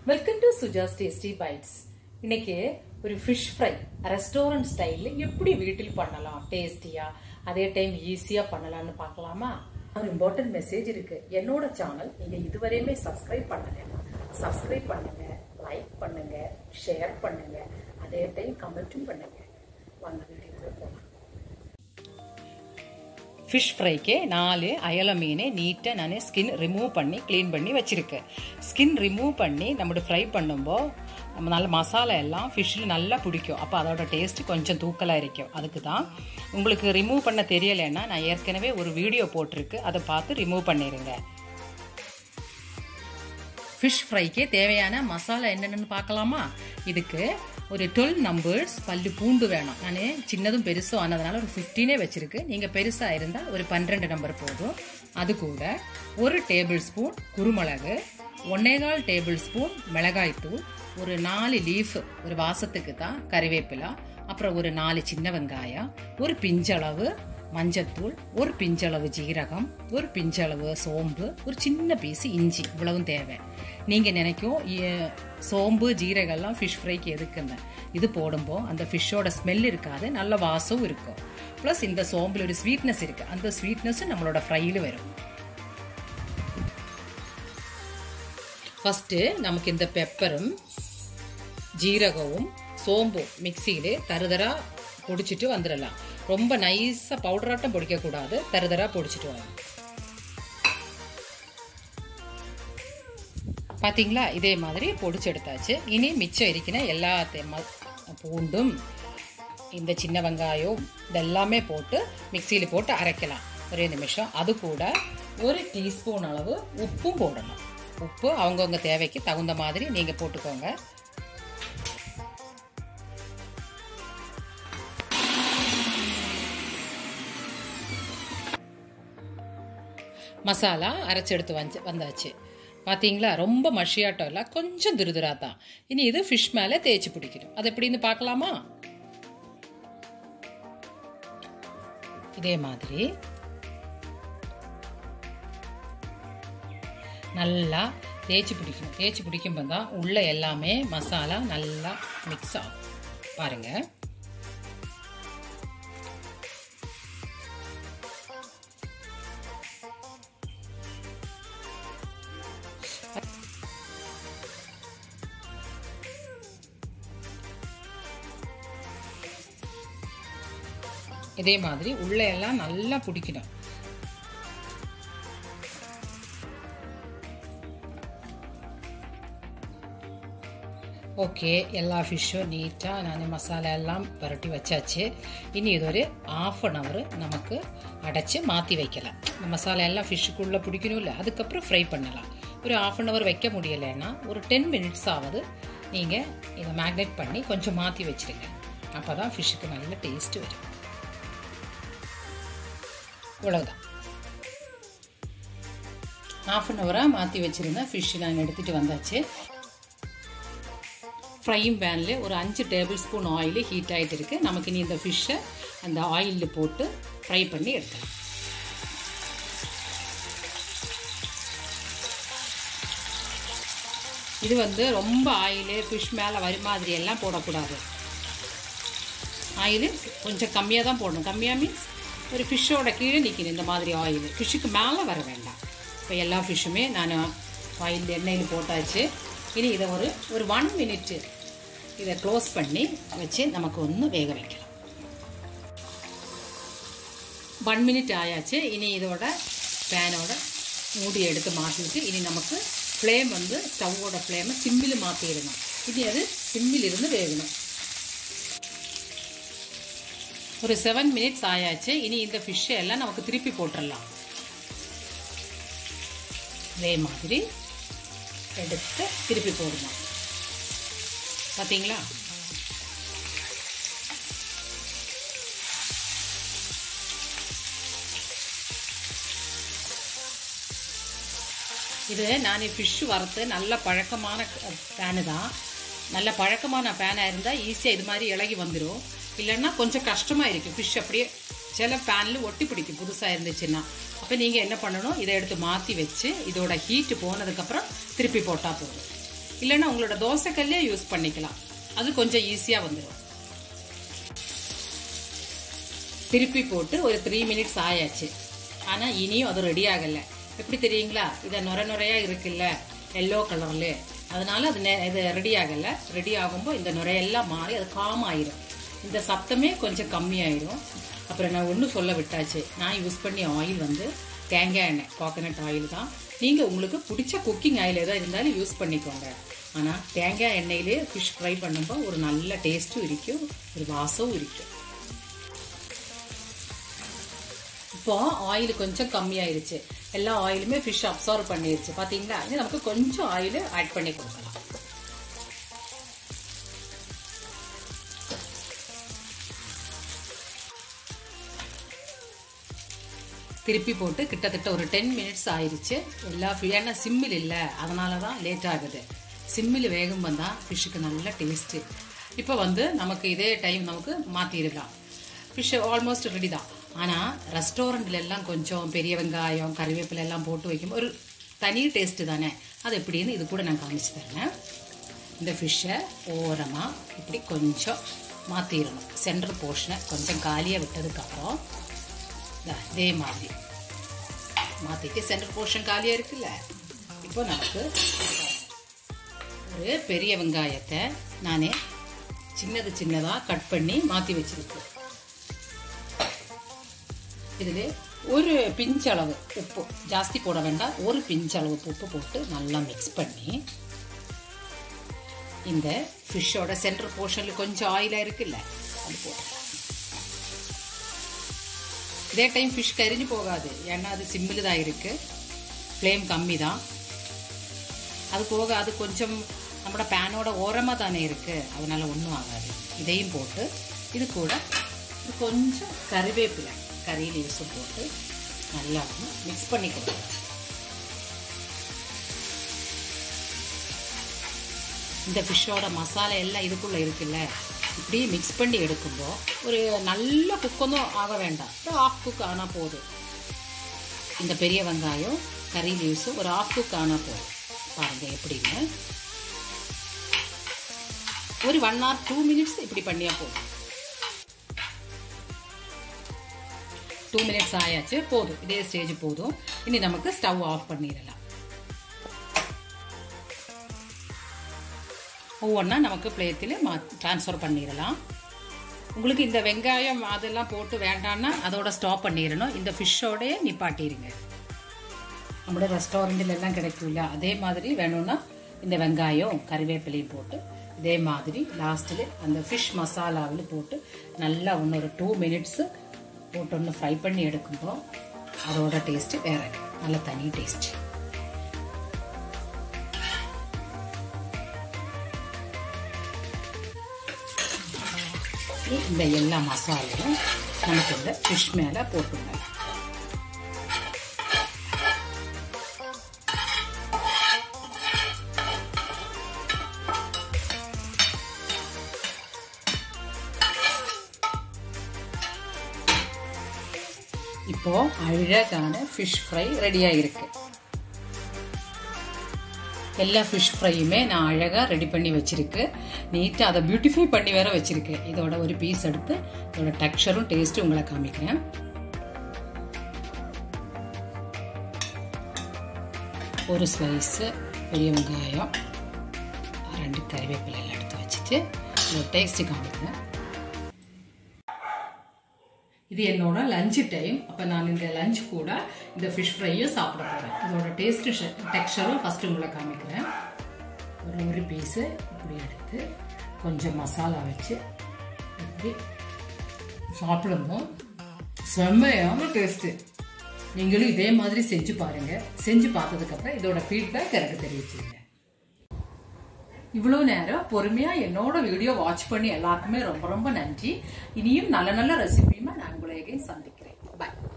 welcome to Suja's tasty bites இன்னைக்கு ஒரு fish fry restaurant ஸ்டைலில் எப்படி வீட்டில் பண்ணலாம் டேஸ்டியா அதே டைம் ஈஸியா பண்ணலாம்னு பார்க்கலாமா ஒரு இம்பார்ட்டன்ட் மெசேஜ் இருக்கு என்னோட சேனல் நீங்க இதுவரையுமே சப்ஸ்கிரைப் பண்ணலைன்னா சப்ஸ்கிரைப் பண்ணுங்க லைக் பண்ணுங்க ஷேர் பண்ணுங்க அதே டைம் கமெண்ட்டும் பண்ணுங்க வாங்க வீடியோக்குள்ள போகலாம் ஃபிஷ் ஃப்ரைக்கு நாலு அயல மீனை நீட்டாக நான் ஸ்கின் ரிமூவ் பண்ணி க்ளீன் பண்ணி வச்சுருக்கேன் ஸ்கின் ரிமூவ் பண்ணி நம்ம ஃப்ரை பண்ணும்போது நம்ம நல்ல மசாலா எல்லாம் ஃபிஷ்ஷில் நல்லா பிடிக்கும் அப்போ அதோட டேஸ்ட் கொஞ்சம் தூக்கலாக இருக்கும் அதுக்கு தான் உங்களுக்கு ரிமூவ் பண்ண தெரியலைன்னா நான் ஏற்கனவே ஒரு வீடியோ போட்டிருக்கு அதை பார்த்து ரிமூவ் பண்ணிடுங்க ஃபிஷ் ஃப்ரைக்கு தேவையான மசாலா என்னென்னு பார்க்கலாமா இதுக்கு ஒரு டுவெல் நம்பர்ஸ் பல்லு பூண்டு வேணும் நான் சின்னதும் பெருசும் ஆனதுனால ஒரு ஃபிஃப்டீனே வச்சிருக்கு நீங்கள் பெருசாக இருந்தால் ஒரு பன்னிரெண்டு நம்பர் போதும் அது கூட ஒரு டேபிள் ஸ்பூன் குருமிளகு ஒன்னேகால் டேபிள் ஸ்பூன் மிளகாய்த்தூள் ஒரு நாலு லீஃப் ஒரு வாசத்துக்கு தான் கறிவேப்பிலா அப்புறம் ஒரு நாலு சின்ன வெங்காயம் ஒரு பிஞ்சளவு மஞ்சத்தூள் ஒரு பிஞ்சளவு ஜீரகம் ஒரு பிஞ்சளவு சோம்பு ஒரு சின்ன பீஸ் இஞ்சி இவ்வளவும் தேவை நீங்கள் நினைக்கும் ஏ- சோம்பு ஜீரகம் எல்லாம் ஃபிஷ் ஃப்ரைக்கு எதுக்குன்னு இது போடும்போது அந்த ஃபிஷ்ஷோட ஸ்மெல் இருக்காது நல்ல வாசம் இருக்கும் ப்ளஸ் இந்த சோம்பில் ஒரு ஸ்வீட்னஸ் இருக்கு அந்த ஸ்வீட்னஸும் நம்மளோட ஃப்ரையில் வரும் ஃபஸ்ட்டு நமக்கு இந்த பெப்பரும் ஜீரகமும் சோம்பும் மிக்சியில் தருதரா பொடிச்சிட்டு வந்துடலாம் ரொம்ப நைஸாக பவுடராட்டம் பொடிக்கக்கூடாது தருதரா பொடிச்சிட்டு வரணும் பார்த்தீங்களா இதே மாதிரி பொடிச்சு எடுத்தாச்சு இனி மிச்சம் இருக்கிற எல்லா தே- ம- பூண்டும் இந்த சின்ன வெங்காயம் இதெல்லாமே போட்டு மிக்சியில் போட்டு அரைக்கலாம் ஒரே நிமிஷம் அது கூட ஒரு டீஸ்பூன் அளவு உப்பும் போடணும் உப்பு அவங்கவுங்க தேவைக்கு தகுந்த மாதிரி நீங்கள் போட்டுக்கோங்க மசாலா அரைச்செடுத்து வந்து வந்தாச்சு பாத்தீங்களா ரொம்ப மஷியாட்டம் இல்லை கொஞ்சம் துருதுரா தான் இனி இது ஃபிஷ் மேலே தேய்ச்சி பிடிக்கணும் அது எப்படின்னு பார்க்கலாமா இதே மாதிரி நல்லா தேய்ச்சி பிடிக்கணும் தேய்ச்சி பிடிக்கும்போது தான் உள்ள எல்லாமே மசாலா நல்லா மிக்ஸ் ஆகும் பாருங்க இதே மாதிரி உள்ள எல்லாம் நல்லா பிடிக்கணும் ஓகே எல்லா ஃபிஷ்ஷும் நீட்டாக நான் மசாலா எல்லாம் புரட்டி வச்சாச்சு இனி இது ஒரு ஆஃப் அன் ஹவர் நமக்கு அடைச்சி மாற்றி வைக்கலாம் இந்த மசாலா எல்லாம் ஃபிஷ்ஷுக்குள்ளே பிடிக்கணும்ல அதுக்கப்புறம் ஃப்ரை பண்ணலாம் ஒரு ஆஃப் அன் ஹவர் வைக்க முடியலைன்னா ஒரு டென் மினிட்ஸ் ஆகுது நீங்கள் இதை மேக்னேட் பண்ணி கொஞ்சம் மாற்றி வச்சிருங்க அப்போ தான் ஃபிஷ்ஷுக்கு நல்ல டேஸ்ட் வரும் இவ்வளவுதான் ஹாஃப் அன் ஹவராக மாற்றி வச்சுருந்தேன் ஃபிஷ் நான் எடுத்துகிட்டு வந்தாச்சு ஃப்ரையிங் பேனில் ஒரு அஞ்சு டேபிள் ஸ்பூன் ஆயில் ஹீட் ஆகிட்டு இருக்கு நமக்கு இனி இந்த ஃபிஷ்ஷை அந்த ஆயிலில் போட்டு ஃப்ரை பண்ணி எடுக்கலாம் இது வந்து ரொம்ப ஆயிலு ஃபிஷ் மேலே வரி மாதிரி எல்லாம் போடக்கூடாது ஆயில் கொஞ்சம் கம்மியாக தான் போடணும் கம்மியாக மீன்ஸ் ஒரு ஃபிஷ்ஷோட கீழே நிற்கணும் இந்த மாதிரி ஆயில் ஃபிஷ்ஷுக்கு மேலே வர வேண்டாம் இப்போ எல்லா ஃபிஷ்ஷுமே நான் ஆயில் எண்ணெயில் போட்டாச்சு இனி இதை ஒரு ஒரு ஒன் மினிட்டு இதை க்ளோஸ் பண்ணி வச்சு நமக்கு ஒன்று வேக வைக்கலாம் ஒன் மினிட் ஆயாச்சு இனி இதோட பேனோட மூடி எடுத்து மாற்றிட்டு இனி நமக்கு ஃப்ளேம் வந்து ஸ்டவ்வோட ஃப்ளேமை சிம்மில் மாற்றிடணும் இனி அது சிம்மில் இருந்து வேகணும் ஒரு செவன் மினிட்ஸ் ஆயாச்சு இனி இந்த ஃபிஷ்ஷை எல்லாம் நமக்கு திருப்பி போட்டுடலாம் இதே மாதிரி எடுத்து திருப்பி போடணும் பார்த்தீங்களா இது நான் ஃபிஷ் வறுத்து நல்ல பழக்கமான பேனு தான் நல்ல பழக்கமான பேனாக இருந்தால் ஈஸியாக இது மாதிரி இலகி வந்துடும் இல்லைன்னா கொஞ்சம் கஷ்டமாக இருக்கும் ஃபிஷ் அப்படியே சில பேனில் ஒட்டி பிடிக்கும் புதுசாக இருந்துச்சுன்னா அப்போ நீங்கள் என்ன பண்ணணும் இதை எடுத்து மாற்றி வச்சு இதோட ஹீட்டு போனதுக்கப்புறம் திருப்பி போட்டால் போதும் இல்லைன்னா உங்களோட தோசைக்கல்லே யூஸ் பண்ணிக்கலாம் அது கொஞ்சம் ஈஸியாக வந்துடும் திருப்பி போட்டு ஒரு த்ரீ மினிட்ஸ் ஆயாச்சு ஆனால் இனியும் அது ரெடி ஆகலை எப்படி தெரியுங்களா இதை நுர நுரையா இருக்குல்ல எல்லோ கலர்ல அதனால அது நெ- இது ரெடி ஆகலை ரெடி ஆகும்போது இந்த நுரையெல்லாம் மாறி அது காம் ஆயிரும் இந்த சத்தமே கொஞ்சம் கம்மியாயிரும் அப்புறம் நான் ஒன்றும் சொல்ல விட்டாச்சு நான் யூஸ் பண்ணி ஆயில் வந்து தேங்காய் எண்ணெய் கோகனட் ஆயில் தான் நீங்கள் உங்களுக்கு பிடிச்ச குக்கிங் ஆயில் எதாவது இருந்தாலும் யூஸ் பண்ணிக்கோங்க ஆனால் தேங்காய் எண்ணெயிலே ஃபிஷ் ஃப்ரை பண்ணும்போது ஒரு நல்ல டேஸ்ட்டும் இருக்கும் ஒரு வாசமும் இருக்கும் இப்போ ஆயில் கொஞ்சம் கம்மியாயிருச்சு எல்லா ஆயிலுமே ஃபிஷ் அப்சார்வ் பண்ணிருச்சு பாத்தீங்களா இனி நமக்கு கொஞ்சம் ஆயில் ஆட் பண்ணி கொடுக்கலாம் திருப்பி போட்டு கிட்டத்தட்ட ஒரு டென் மினிட்ஸ் ஆயிருச்சு எல்லா fi- ஏன்னா சிம்மில் இல்லை அதனால தான் லேட் ஆகுது சிம்மில் வேகும் வந்தால் ஃபிஷ்ஷுக்கு நல்ல டேஸ்ட்டு இப்போ வந்து நமக்கு இதே டைம் நமக்கு மாற்றிடலாம் ஃபிஷ் ஆல்மோஸ்ட் ரெடி தான் ஆனால் ரெஸ்டாரண்ட்ல எல்லாம் கொஞ்சம் பெரிய வெங்காயம் கறிவேப்பிலை எல்லாம் போட்டு வைக்கும் ஒரு தனி டேஸ்ட்டு தானே அது எப்படின்னு இது கூட நான் காமிச்சு தரேன் இந்த ஃபிஷ்ஷை ஓரமாக இப்படி கொஞ்சம் மாற்றிடணும் சென்டர் போர்ஷனை கொஞ்சம் காலியாக விட்டதுக்கப்புறம் இந்தா, இதே மாதிரி மாற்றிட்டு சென்டர் போர்ஷன் காலியாக இருக்குல்ல இப்போ நமக்கு ஒரு பெரிய வெங்காயத்தை நானே சின்னது சின்னதாக கட் பண்ணி மாற்றி வச்சிருக்கேன் இதில் ஒரு பிஞ்சளவு உப்பு ஜாஸ்தி போட வேண்டாம் ஒரு பிஞ்சளவு உப்பு போட்டு நல்லா மிக்ஸ் பண்ணி இந்த ஃபிஷ்ஷோட சென்டர் போர்ஷனில் கொஞ்சம் ஆயிலாக இருக்குல்ல அது போட்டுக்கலாம் இதே டைம் ஃபிஷ் கரிஞ்சு போகாது ஏன்னா அது சிம்மில் தான் இருக்கு ஃப்ளேம் கம்மி தான் அது போக அது கொஞ்சம் நம்மளோட பேனோட ஓரமாக தானே இருக்கு அதனால ஒன்றும் ஆகாது இதையும் போட்டு இது கூட இது கொஞ்சம் கறிவேப்பிலை கறி லீவ்ஸும் போட்டு நல்லா மிக்ஸ் பண்ணி கொடுக்கலாம் இந்த ஃபிஷ்ஷோட மசாலா எல்லாம் இதுக்குள்ளே இருக்குல்ல இப்படி மிக்ஸ் பண்ணி எடுக்கும்போது ஒரு நல்ல குக்கொന്നും ஆக வேண்டாம் ஒரு ஆஃப் குக் ஆனால் போதும் இந்த பெரிய வெங்காயம் கறி லீவ்ஸும் ஒரு ஆஃப் குக் ஆனால் போதும் பாருங்க எப்படின்னு ஒரு ஒன் ஆர் டூ மினிட்ஸ் இப்படி பண்ணியா போதும் டூ மினிட்ஸ் ஆயாச்சு போதும் இதே ஸ்டேஜ் போதும் இனி நமக்கு ஸ்டவ் ஆஃப் பண்ணிடலாம் ஒவ்வொன்றா நமக்கு பிளேத்தில் மா ட்ரான்ஸ்ஃபர் பண்ணிடலாம் உங்களுக்கு இந்த வெங்காயம் அதெல்லாம் போட்டு வேண்டாம்னா அதோட ஸ்டாப் பண்ணிடணும் இந்த ஃபிஷ்ஷோடயே நிப்பாட்டிடுங்க நம்மளோட ரெஸ்டாரண்ட்டில் எல்லாம் கிடைக்கும்ல அதே மாதிரி வேணும்னா இந்த வெங்காயம் கறிவேப்பிலையும் போட்டு இதே மாதிரி லாஸ்ட்டில் அந்த ஃபிஷ் மசாலாவில் போட்டு நல்லா இன்னொரு டூ மினிட்ஸு போட்டு ஒன்று ஃப்ரை பண்ணி எடுக்கும்போது அதோட டேஸ்ட்டு வேற நல்ல தனி டேஸ்ட் இந்த எல்லா மசாலையும் நமக்கு இந்த ஃபிஷ் மேலே போட்டுங்க இப்போ அழகான ஃபிஷ் ஃப்ரை ரெடியாக இருக்கு எல்லா ஃபிஷ் ஃப்ரையுமே நான் அழகாக ரெடி பண்ணி வச்சிருக்கு நீட்டாக அதை பியூட்டிஃபை பண்ணி வேற வச்சிருக்கேன் இதோட ஒரு பீஸ் எடுத்து இதோட டெக்ஸ்சரும் டேஸ்ட்டும் உங்களை காமிக்கிறேன் ஒரு ஸ்லைஸு பெரிய வெங்காயம் ரெண்டு கறிவேப்பிலை எல்லாம் எடுத்து வச்சுட்டு இதோட டேஸ்ட்டு காமிக்கிறேன் இது என்னோட லஞ்ச் டைம் அப்போ நான் இந்த லஞ்ச் கூட இந்த ஃபிஷ் ஃப்ரையும் சாப்பிட போகிறேன் இதோட டேஸ்ட்டு டெக்ஸ்சரும் ஃபஸ்ட்டு உங்களை காமிக்கிறேன் ஒரு ஒரு பீஸு இப்படி எடுத்து கொஞ்சம் மசாலா வச்சு இப்படி சாப்பிடும்போது செம்மையான டேஸ்ட்டு நீங்களும் இதே மாதிரி செஞ்சு பாருங்க செஞ்சு பார்த்ததுக்கப்புறம் இதோட ஃபீட்பேக் எனக்கு தெரிவிச்சுங்க இவ்வளோ நேரம் பொறுமையா என்னோட வீடியோ வாட்ச் பண்ணி எல்லாருக்குமே ரொம்ப ரொம்ப நன்றி இனியும் நல்ல நல்ல ரெசிபியுமா நான் உங்களை again சந்திக்கிறேன் பாய்